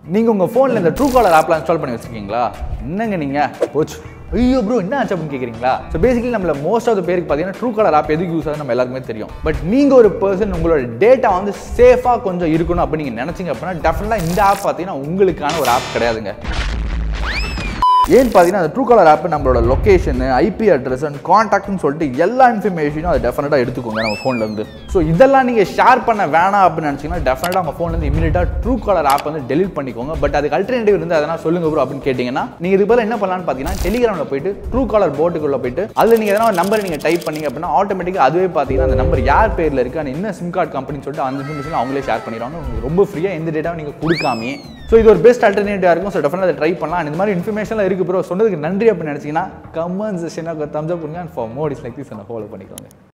நீங்கள் உங்கள் ஃபோனில் இந்த ட்ரூ காலர் ஆப்லாம் இன்ஸ்டால் பண்ணி வச்சிருக்கீங்களா என்னங்க நீங்கள் போச்சு ஐயோ ப்ரோ என்ன ஆச்சு அப்படின்னு கேட்குறீங்களா ஸோ பேசிக்கலி நம்மள மோஸ்ட் ஆஃப் த பேருக்கு பார்த்தீங்கன்னா ட்ரூ காலர் ஆப் எதுக்கு யூஸ் ஆகுது நம்ம எல்லாருக்குமே தெரியும் பட் நீங்கள் ஒரு பர்சன் உங்களோட டேட்டா வந்து சேஃபாக கொஞ்சம் இருக்கணும் அப்படின்னு நீங்கள் நினச்சிங்க அப்படின்னா டெஃபினட்டாக இந்த ஆப் பார்த்தீங்கன்னா உங்களுக்கான ஒரு ஆப் கிடையாதுங்க ஏன்னு பார்த்தீங்கன்னா அந்த ட்ரூ காலர் ஆப் நம்மளோட லொக்கேஷன் ஐபி அட்ரஸ் அண்ட் காண்டாக்ட்னு சொல்லிட்டு எல்லா இன்ஃபர்மேஷனும் அதை டெஃபினட்டாக எடுத்துக்கோங்க நம்ம ஃபோன்லேருந்து ஸோ இதெல்லாம் நீங்கள் ஷேர் பண்ண வேணாம் அப்படின்னு நினச்சிங்கன்னா டெஃபினட்டாக உங்கள் ஃபோன்லேருந்து இமீடியட்டாக ட்ரூ காலர் ஆப் வந்து டெலிட் பண்ணிக்கோங்க பட் அதுக்கு அல்டர்னேட்டிவ் இருந்து அதனால் சொல்லுங்க ப்ரோ அப்படின்னு கேட்டிங்கன்னா நீங்கள் இது பதில் என்ன பண்ணலாம்னு பார்த்தீங்கன்னா டெலிகிராமில் போயிட்டு ட்ரூ காலர் போட்டுக்குள்ளே போயிட்டு அதில் நீங்கள் எதனா ஒரு நம்பர் நீங்கள் டைப் பண்ணீங்க அப்படின்னா ஆட்டோமேட்டிக்காக அதுவே பார்த்தீங்கன்னா அந்த நம்பர் யார் பேரில் இருக்குது அந்த என்ன சிம் கார்டு கம்பெனின்னு சொல்லிட்டு அந்த இன்ஃபர்மேஷன் அவங்களே ஷேர் பண்ணிடுவாங்க உங்களுக்கு ரொம்ப ஃப்ரீயாக எந்த டேட்டாவும் நீங்கள் கொடுக்காமே ஸோ இது ஒரு பெஸ்ட் அல்டர்னேட்டிவாக இருக்கும் ஸோ டெஃபினட்டாக அதை ட்ரை பண்ணலாம் And இந்த மாதிரி இன்ஃபர்மேஷன்லாம் இருக்குது ப்ரோ சொன்னதுக்கு நன்றி அப்படின்னு நினச்சிங்கன்னா கமெண்ட் செஷனாக தம்ஸ் அப் பண்ணுங்க and for more is like this follow பண்ணிக்கோங்க